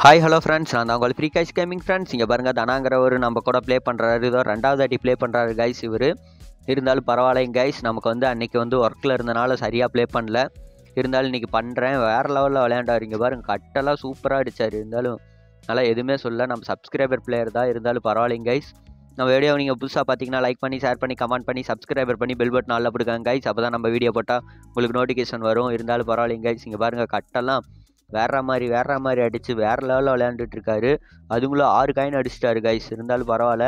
hi hello friends நான் தான் உங்கள் ஃப்ரீ கைஸ் கேமிங் ஃப்ரெண்ட்ஸ் இங்கே பாருங்கள் தனாங்கிறவர் நம்ம கூட ப்ளே பண்ணுறாரு இதோ ரெண்டாவது வாட்டி ப்ளே பண்ணுறாரு கைஸ் இவர் இருந்தாலும் பரவாயில்லைங்க கைஸ் நமக்கு வந்து அன்றைக்கி வந்து ஒர்க்கில் இருந்தனால சரியாக ப்ளே பண்ணல இருந்தாலும் இன்றைக்கி பண்ணுறேன் வேறு லெவலில் விளையாண்டாரு இங்கே பாருங்க கட்டெல்லாம் சூப்பராக அடித்தார் இருந்தாலும் நல்லா எதுவுமே சொல்ல நம்ம சப்ஸ்கிரைபர் பிளேயர் தான் இருந்தாலும் பரவாயில்லைங்க கைஸ் நம்ம வீடியோ நீங்கள் புதுசாக பார்த்தீங்கன்னா லைக் பண்ணி ஷேர் பண்ணி கமெண்ட் பண்ணி சப்ஸ்கிரைபர் பண்ணி பெல் பட்டன் நல்லா போட்டுக்காங்க கைஸ் அப்போ தான் நம்ம வீடியோ போட்டால் உங்களுக்கு நோட்டிஃபிகேஷன் வரும் இருந்தாலும் பரவாயில்லைங்க கைஸ் இங்கே பாருங்கள் கட்டெல்லாம் வேற மாதிரி வேற மாதிரி அடித்து வேற லெவலில் விளையாண்டுட்டு இருக்காரு அதுங்களும் ஆறு காயின் அடிச்சிட்டாரு கைஸ் இருந்தாலும் பரவாயில்ல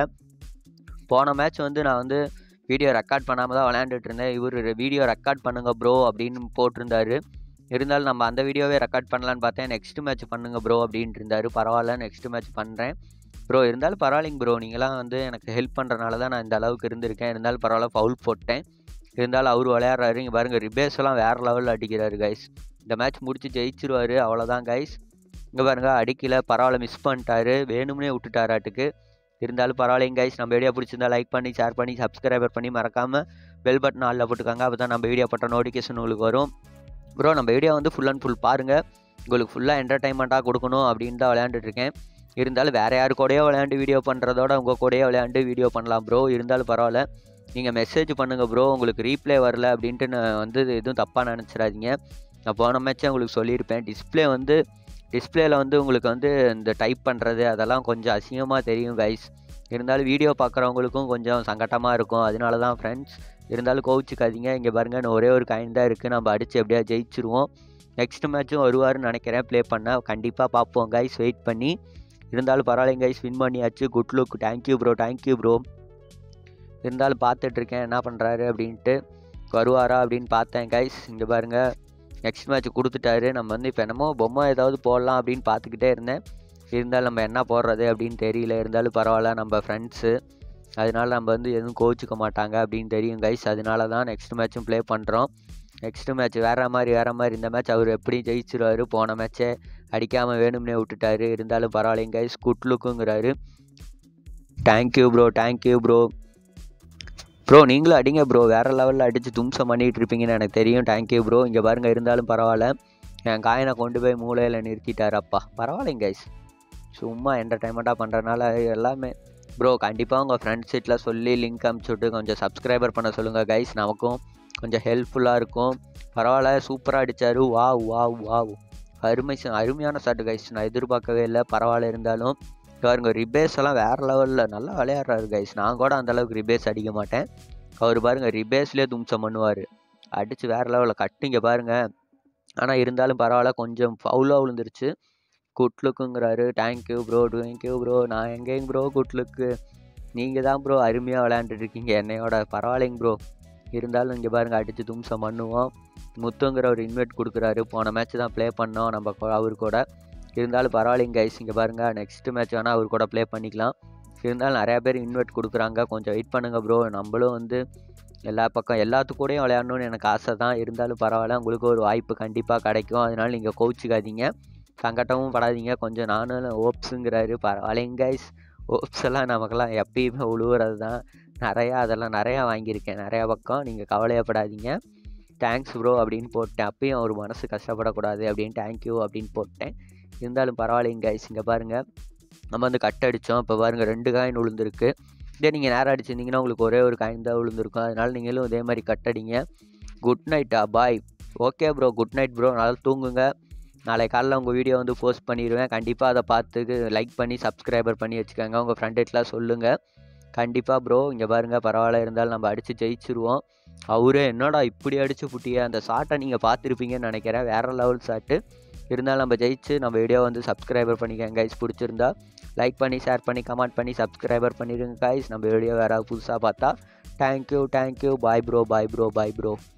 போன மேட்ச் வந்து நான் வந்து வீடியோ ரெக்கார்ட் பண்ணாமல் தான் விளையாண்டுட்டு இருந்தேன் இவர் வீடியோ ரெக்கார்ட் பண்ணுங்க ப்ரோ அப்படின்னு போட்டிருந்தாரு இருந்தாலும் நம்ம அந்த வீடியோவே ரெக்கார்ட் பண்ணலான்னு பார்த்தேன் நெக்ஸ்ட் மேட்ச் பண்ணுங்க ப்ரோ அப்படின்ட்டு இருந்தாரு பரவாயில்ல நெக்ஸ்ட் மேட்ச் பண்ணுறேன் ப்ரோ இருந்தாலும் பரவாயில்லைங்க ப்ரோ நீங்களாம் வந்து எனக்கு ஹெல்ப் பண்ணுறனால தான் நான் இந்த அளவுக்கு இருந்திருக்கேன் இருந்தாலும் பரவாயில்ல ஃபவுல் போட்டேன் இருந்தாலும் அவர் விளையாடுறாரு இங்கே பாருங்க ரிபேஸ் எல்லாம் வேறு லெவலில் அடிக்கிறாரு கைஸ் இந்த மேட்ச் முடிச்சு ஜெயிச்சிருவாரு அவ்வளோதான் கைஸ் இங்கே பாருங்க அடிக்கல பரவாயில்ல மிஸ் பண்ணிட்டாரு வேணும்னே விட்டுட்டாராட்டுக்கு இருந்தாலும் பரவாயில்லைங்க கைஸ் நம்ம வீடியோ பிடிச்சிருந்தா லைக் பண்ணி ஷேர் பண்ணி சப்ஸ்கிரைபர் பண்ணி மறக்காமல் பெல் பட்டன் ஆளில் போட்டுக்காங்க அப்போ தான் நம்ம வீடியோ போட்ட நோட்டிஃபிகேஷன் உங்களுக்கு வரும் ப்ரோ நம்ம வீடியோ வந்து ஃபுல் அண்ட் ஃபுல் பாருங்கள் உங்களுக்கு ஃபுல்லாக என்டர்டைன்மெண்ட்டாக கொடுக்கணும் அப்படின்னு தான் விளையாண்டுட்டு இருக்கேன் இருந்தாலும் வேறு யாரு கூடயோ விளையாண்டு வீடியோ பண்ணுறதோட உங்கள் கூடயோ விளையாண்டு வீடியோ பண்ணலாம் ப்ரோ இருந்தாலும் பரவாயில்ல நீங்கள் மெசேஜ் பண்ணுங்கள் ப்ரோ உங்களுக்கு ரீப்ளே வரல அப்படின்ட்டு நான் வந்து எதுவும் தப்பாக நினச்சிடாதீங்க நான் போன மேட்ச்சே உங்களுக்கு சொல்லியிருப்பேன் டிஸ்பிளே வந்து டிஸ்பிளேல வந்து உங்களுக்கு வந்து இந்த டைப் பண்ணுறது அதெல்லாம் கொஞ்சம் அசிங்கமாக தெரியும் கைஸ் இருந்தாலும் வீடியோ பார்க்குறவங்களுக்கும் கொஞ்சம் சங்கட்டமாக இருக்கும் அதனால தான் ஃப்ரெண்ட்ஸ் இருந்தாலும் கோவிச்சுக்காதீங்க இங்கே பாருங்கள் இன்னும் ஒரே ஒரு காயின் தான் இருக்குது நம்ம அடித்து எப்படியா ஜெயிச்சிருவோம் நெக்ஸ்ட் மேட்ச்சும் வருவாருன்னு நினைக்கிறேன் ப்ளே பண்ண கண்டிப்பாக பார்ப்போம் கைஸ் வெயிட் பண்ணி இருந்தாலும் பரவாயில்லைங்க கைஸ் வின் பண்ணியாச்சு good luck thank you bro thank you bro இருந்தாலும் பார்த்துட்ருக்கேன் என்ன பண்ணுறாரு அப்படின்ட்டு வருவாரா அப்படின்னு பார்த்தேன் கைஸ் இங்கே பாருங்கள் நெக்ஸ்ட் மேட்ச் கொடுத்துட்டாரு நம்ம வந்து இப்போ என்னமோ பொம்மை ஏதாவது போடலாம் அப்படின்னு பார்த்துக்கிட்டே இருந்தேன் இருந்தாலும் நம்ம என்ன போடுறது அப்படின்னு தெரியல இருந்தாலும் பரவாயில்ல நம்ம ஃப்ரெண்ட்ஸு அதனால நம்ம வந்து எதுவும் கோச்சிக்க மாட்டாங்க அப்படின்னு தெரியும் கைஸ் அதனால தான் நெக்ஸ்ட் மேட்சும் ப்ளே பண்ணுறோம் நெக்ஸ்ட் மேட்ச் வேறு மாதிரி வேறு மாதிரி இந்த மேட்ச் அவர் எப்படியும் ஜெயிச்சிருவார் போன மேட்ச்சே அடிக்காமல் வேணும்னே விட்டுட்டாரு இருந்தாலும் பரவாயில்லைங்க கைஸ் குட் லுக்குங்கிறாரு thank you bro thank you bro bro நீங்களும் அடிங்க ப்ரோ வேறு லெவலில் அடித்து தும்சம் பண்ணிகிட்டு இருப்பீங்கன்னு எனக்கு தெரியும் தேங்க்யூ ப்ரோ இங்கே பாருங்கள் இருந்தாலும் பரவாயில்ல என் காயினை கொண்டு போய் மூலையில் நிறுத்திட்டார் அப்பா பரவாயில்லைங்க கைஸ் சும்மா என்டர்டைன்மெண்ட்டாக பண்ணுறதுனால எல்லாமே ப்ரோ கண்டிப்பாக உங்கள் ஃப்ரெண்ட்ஸ் சீட்டில் சொல்லி லிங்க் அனுப்பிச்சுட்டு கொஞ்சம் சப்ஸ்கிரைபர் பண்ண சொல்லுங்கள் கைஸ் நமக்கும் கொஞ்சம் ஹெல்ப்ஃபுல்லாக இருக்கும் பரவாயில்ல சூப்பராக அடித்தார் வா வா வா அருமை அருமையான ஷாட்டு கைஸ் நான் எதிர்பார்க்கவே இல்லை பரவாயில்ல இருந்தாலும் பாருங்க ரிபேஸ் எல்லாம் வேறு லெவலில் நல்லா விளையாடுறாரு கைஸ் நான் கூட அந்தளவுக்கு ரிபேஸ் அடிக்க மாட்டேன் அவர் பாருங்க ரிபேஸ்லேயே தும்சம் பண்ணுவார் அடித்து வேறு லெவலில் கட்டுங்க பாருங்க ஆனால் இருந்தாலும் பரவாயில்ல கொஞ்சம் ஃபவுலாக விழுந்துருச்சு குட் லுக்குங்கிறாரு தேங்க்யூ ப்ரோ தேங்க்யூ ப்ரோ நான் எங்கேங்க ப்ரோ குட் லுக்கு நீங்கள் தான் ப்ரோ அருமையாக விளையாண்டுட்டு இருக்கீங்க என்னையோட பரவாயில்லைங்க ப்ரோ இருந்தாலும் இங்கே பாருங்கள் அடித்து தும்சம் பண்ணுவோம் முத்துங்கிற ஒரு இன்வைட் கொடுக்குறாரு போன மேட்ச் தான் ப்ளே பண்ணோம் நம்ம அவர் கூட இருந்தாலும் பரவாயில்லைங்க கைஸ் இங்கே பாருங்கள் நெக்ஸ்ட் மேட்ச் வேணால் அவர் கூட ப்ளே பண்ணிக்கலாம் இருந்தாலும் நிறையா பேர் இன்வைட் கொடுக்குறாங்க கொஞ்சம் வெயிட் பண்ணுங்கள் ப்ரோ நம்மளும் வந்து எல்லா பக்கம் எல்லாத்துக்கூடையும் விளையாடணும்னு எனக்கு ஆசை தான் இருந்தாலும் பரவாயில்ல உங்களுக்கு ஒரு வாய்ப்பு கண்டிப்பாக கிடைக்கும் அதனால் நீங்கள் கோச்சிக்காதீங்க சங்கட்டமும் படாதீங்க கொஞ்சம் நானும் ஓப்ஸுங்கிறாரு பரவாயில்லைங்க கைஸ் ஓப்ஸ் எல்லாம் நமக்கெல்லாம் எப்பயுமே உழுவுறது தான் நிறையா அதெல்லாம் நிறையா வாங்கியிருக்கேன் நிறையா பக்கம் நீங்கள் கவலையப்படாதீங்க தேங்க்ஸ் ப்ரோ அப்படின்னு போட்டேன் அப்பயும் ஒரு மனசு கஷ்டப்படக்கூடாது அப்படின்னு தேங்க்யூ அப்படின்னு போட்டேன் இருந்தாலும் பரவாயில்லைங்க கைஸ் இங்கே பாருங்கள் நம்ம வந்து கட் அடித்தோம் இப்போ பாருங்கள் ரெண்டு காயின் விழுந்திருக்கு இதே நீங்கள் நேரம் அடிச்சிருந்தீங்கன்னா உங்களுக்கு ஒரே ஒரு காயின் தான் விழுந்திருக்கும் அதனால் நீங்களும் இதே மாதிரி கட் அடிங்க குட் நைட்டா bye okay bro good night bro நல்லா தூங்குங்க நாளை காலைல உங்கள் வீடியோ வந்து போஸ்ட் பண்ணிடுவேன் கண்டிப்பாக அதை பார்த்து லைக் பண்ணி சப்ஸ்கிரைபர் பண்ணி வச்சுக்கோங்க உங்கள் ஃப்ரெண்டுக்கெலாம் சொல்லுங்கள் கண்டிப்பாக ப்ரோ இங்கே பாருங்கள் பரவாயில்ல இருந்தாலும் நம்ம அடித்து ஜெயிச்சிருவோம் அவரே என்னடா இப்படி அடித்து புட்டிய அந்த ஷாட்டை நீங்கள் பார்த்துருப்பீங்கன்னு நினைக்கிறேன் வேறு லெவல் ஷாட்டு இருந்தாலும் நம்ம ஜெயிச்சு நம்ம வீடியோ வந்து சப்ஸ்கிரைபர் பண்ணிக்கோங்க கைஸ் பிடிச்சிருந்தா லைக் பண்ணி ஷேர் பண்ணி கமெண்ட் பண்ணி சப்ஸ்கிரைபர் பண்ணிடுங்க கைஸ் நம்ம வீடியோ வேறு புதுசாக பார்த்தா thank you thank you bye bro bye bro bye bro